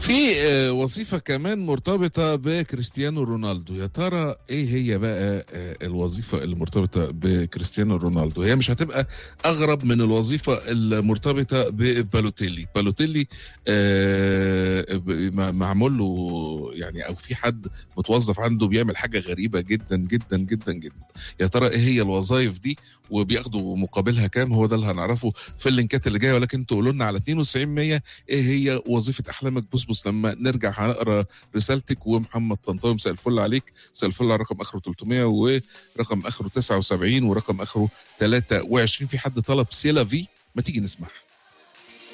في آه، وظيفة كمان مرتبطة بكريستيانو رونالدو يا ترى ايه هي بقى آه، الوظيفة اللي مرتبطة بكريستيانو رونالدو هي مش هتبقى اغرب من الوظيفة المرتبطة ببالوتيلي بالوتيلي آه، ب- مع- معمول له يعني او في حد متوظف عنده بيعمل حاجة غريبة جدا جدا جدا جدا يا ترى ايه هي الوظائف دي وبياخدوا مقابلها كام هو ده اللي هنعرفه في اللينكات اللي جايه ولكن تقولوا لنا على 92 100 ايه هي وظيفه احلامك بص لما نرجع هنقرا رسالتك ومحمد طنطاوي مساء الفل عليك مساء الفل على رقم اخره 300 ورقم اخره 79 ورقم اخره 23 في حد طلب سيلافي ما تيجي نسمعها